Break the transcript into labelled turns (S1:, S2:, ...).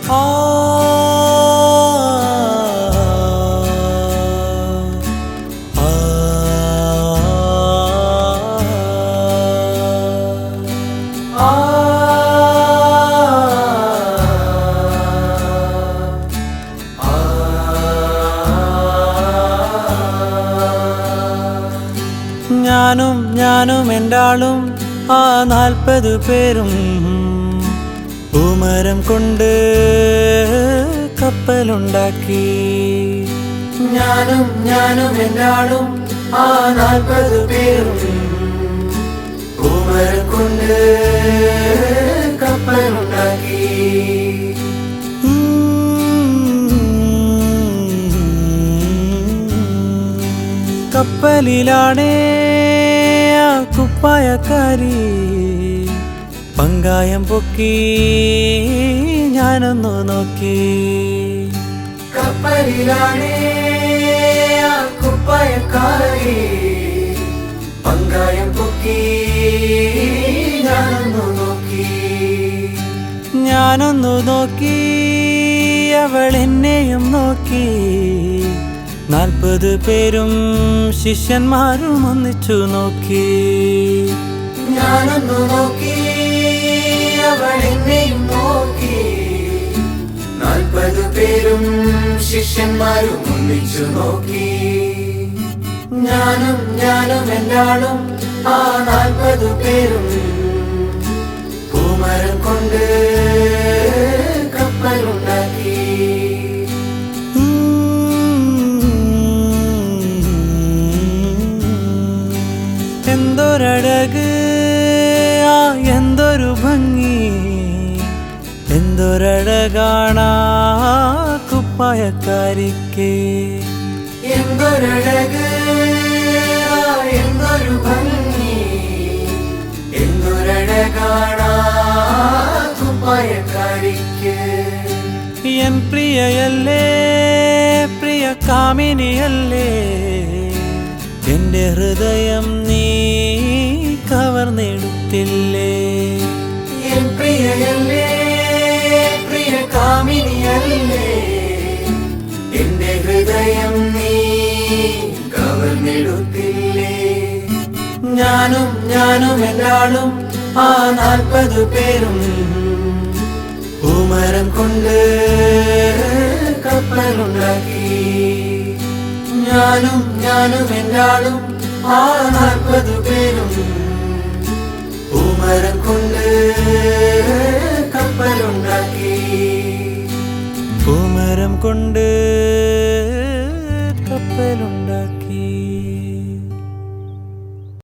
S1: ആ ആ ഞാനും ഞാനും എൻ്റെ ആളും ആ നാൽപ്പത് പേരും പൂമരം കൊണ്ട് കപ്പലുണ്ടാക്കി ഞാനും ഞാനും എൻ്റെ ആളും ആ നാൽപ്പത് പേരും പൂമരം കൊണ്ട് കപ്പലുണ്ടാക്കി കപ്പലിലാണേ ആ കുപ്പായക്കാരി പങ്കായം പൊക്കി ഞാനൊന്നു നോക്കി കപ്പലിലാണേ ആ കുപ്പായക്കാരി പങ്കായം പൊക്കി ഞാനൊന്നു നോക്കി ഞാനൊന്നു നോക്കി അവൾ എന്നെയും നോക്കി നാൽപ്പത് പേരും ശിഷ്യന്മാരും ഒന്നിച്ചു നോക്കി ഞാനൊന്നു നോക്കി അവൾ എന്നെയും നോക്കി നാൽപ്പത് പേരും ശിഷ്യന്മാരും ഒന്നിച്ചു നോക്കി ഞാനും ഞാനും എല്ലാളും ആ നാൽപ്പത് പേരും പൂമരം കൊണ്ട് കപ്പലുണ്ടാക്കി എന്തൊരഴക് ആ എന്തൊരു ഭംഗി എന്തൊരഴകാണാ കുപ്പായക്കാരിക്ക് എന്തൊരഴക് ആ എന്തൊരു ഭംഗി എന്തൊരഴകാണാ കുപ്പായക്കാരിക്ക് എൻ പ്രിയയല്ലേ പ്രിയ കാമിനിയല്ലേ എന്റെ ഹൃദയം നീ കവർന്നെടുത്തില്ലേ എൻ പ്രിയയല്ലേ പ്രിയ കാമിനിയല്ലേ എന്റെ ഹൃദയം നീ കവർന്നെടുത്തില്ലേ ഞാനും ഞാനും എല്ലാളും ആ നാൽപ്പത് പേരും പൂമരം കൊണ്ട് കപ്പലുണ്ടാക്കി ഞാനും ഞാനും എല്ലാളും ആ നാൽപ്പത് പേരും പൂമരം കൊണ്ട് കപ്പലുണ്ടാക്കി പൂമരം കൊണ്ട്